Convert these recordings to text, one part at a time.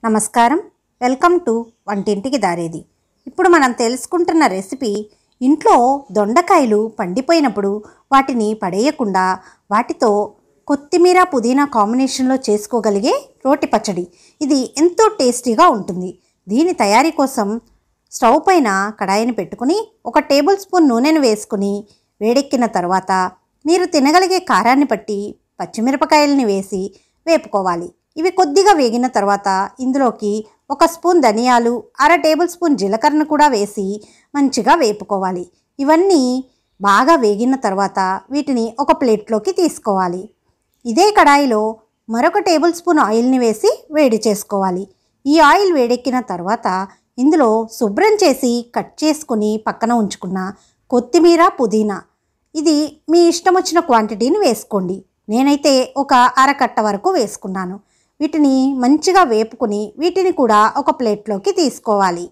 నమస్కారం welcome to వంటింటికి దారేది ఇప్పుడు మనం తెలుసుకుంటున్న రెసిపీ ఇంట్లో దొండకాయలు పండిపోయినప్పుడు వాటిని పడేయకుండా వాటితో కొత్తిమీర పుదీనా కాంబినేషన్లో చేసుకోగలిగే రోటి పచ్చడి ఇది ఎంతో టేస్టీగా ఉంటుంది దీని తయారీ కోసం స్టవ్ పైన కడాయిని పెట్టుకుని ఒక టేబుల్ స్పూన్ నూనెను వేసుకుని వేడెక్కిన తర్వాత మీరు తినగలిగే కారాన్ని బట్టి పచ్చిమిరపకాయలని వేసి వేపుకోవాలి ఇవి కొద్దిగా వేగిన తర్వాత ఇందులోకి ఒక స్పూన్ ధనియాలు అర టేబుల్ స్పూన్ జీలకర్రను కూడా వేసి మంచిగా వేపుకోవాలి ఇవన్నీ బాగా వేగిన తర్వాత వీటిని ఒక ప్లేట్లోకి తీసుకోవాలి ఇదే కడాయిలో మరొక టేబుల్ స్పూన్ ఆయిల్ని వేసి వేడి చేసుకోవాలి ఈ ఆయిల్ వేడెక్కిన తర్వాత ఇందులో శుభ్రం చేసి కట్ చేసుకుని పక్కన ఉంచుకున్న కొత్తిమీర పుదీనా ఇది మీ ఇష్టం వచ్చిన క్వాంటిటీని వేసుకోండి నేనైతే ఒక అరకట్ట వరకు వేసుకున్నాను వీటిని మంచిగా వేపుకుని వీటిని కూడా ఒక ప్లేట్లోకి తీసుకోవాలి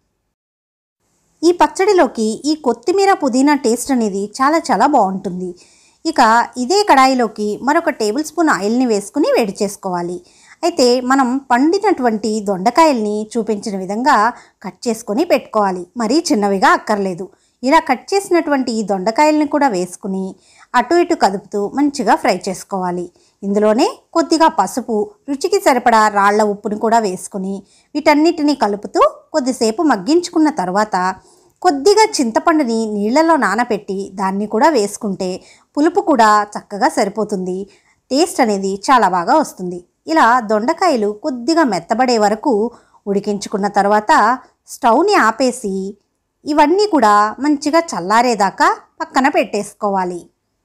ఈ పచ్చడిలోకి ఈ కొత్తిమీర పుదీనా టేస్ట్ అనేది చాలా చాలా బాగుంటుంది ఇక ఇదే కడాయిలోకి మరొక టేబుల్ స్పూన్ ఆయిల్ని వేసుకుని వేడి చేసుకోవాలి అయితే మనం పండినటువంటి దొండకాయల్ని చూపించిన విధంగా కట్ చేసుకొని పెట్టుకోవాలి మరీ చిన్నవిగా అక్కర్లేదు ఇలా కట్ చేసినటువంటి ఈ దొండకాయల్ని కూడా వేసుకుని అటు ఇటు కదుపుతూ మంచిగా ఫ్రై చేసుకోవాలి ఇందులోనే కొద్దిగా పసుపు రుచికి సరిపడా రాళ్ల ఉప్పుని కూడా వేసుకుని వీటన్నిటిని కలుపుతూ కొద్దిసేపు మగ్గించుకున్న తర్వాత కొద్దిగా చింతపండుని నీళ్ళలో నానబెట్టి దాన్ని కూడా వేసుకుంటే పులుపు కూడా చక్కగా సరిపోతుంది టేస్ట్ అనేది చాలా బాగా వస్తుంది ఇలా దొండకాయలు కొద్దిగా మెత్తబడే వరకు ఉడికించుకున్న తర్వాత స్టవ్ని ఆపేసి ఇవన్నీ కూడా మంచిగా చల్లారేదాకా పక్కన పెట్టేసుకోవాలి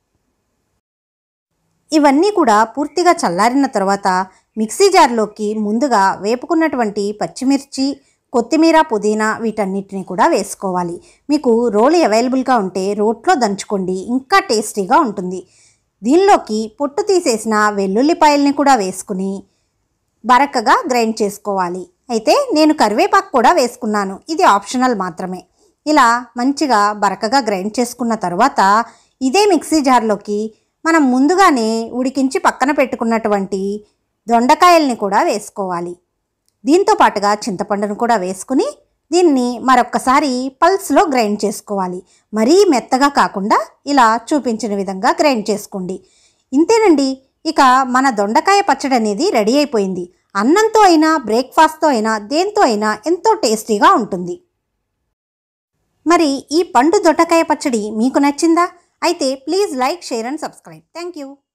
ఇవన్నీ కూడా పూర్తిగా చల్లారిన తర్వాత మిక్సీ జార్లోకి ముందుగా వేపుకున్నటువంటి పచ్చిమిర్చి కొత్తిమీర పుదీనా వీటన్నిటిని కూడా వేసుకోవాలి మీకు రోలు అవైలబుల్గా ఉంటే రోట్లో దంచుకోండి ఇంకా టేస్టీగా ఉంటుంది దీనిలోకి పొట్టు తీసేసిన వెల్లుల్లిపాయల్ని కూడా వేసుకుని బరకగా గ్రైండ్ చేసుకోవాలి అయితే నేను కరివేపాకు కూడా వేసుకున్నాను ఇది ఆప్షనల్ మాత్రమే ఇలా మంచిగా బరకగా గ్రైండ్ చేసుకున్న తర్వాత ఇదే మిక్సీ జార్లోకి మనం ముందుగానే ఉడికించి పక్కన పెట్టుకున్నటువంటి దొండకాయల్ని కూడా వేసుకోవాలి దీంతో పాటుగా చింతపండును కూడా వేసుకుని దీన్ని మరొక్కసారి పల్స్లో గ్రైండ్ చేసుకోవాలి మరీ మెత్తగా కాకుండా ఇలా చూపించిన విధంగా గ్రైండ్ చేసుకోండి ఇంతేనండి ఇక మన దొండకాయ పచ్చడి అనేది రెడీ అయిపోయింది అన్నంతో అయినా బ్రేక్ఫాస్ట్తో అయినా దేంతో అయినా ఎంతో టేస్టీగా ఉంటుంది మరి ఈ పండు దొండకాయ పచ్చడి మీకు నచ్చిందా అయితే please like share and subscribe thank you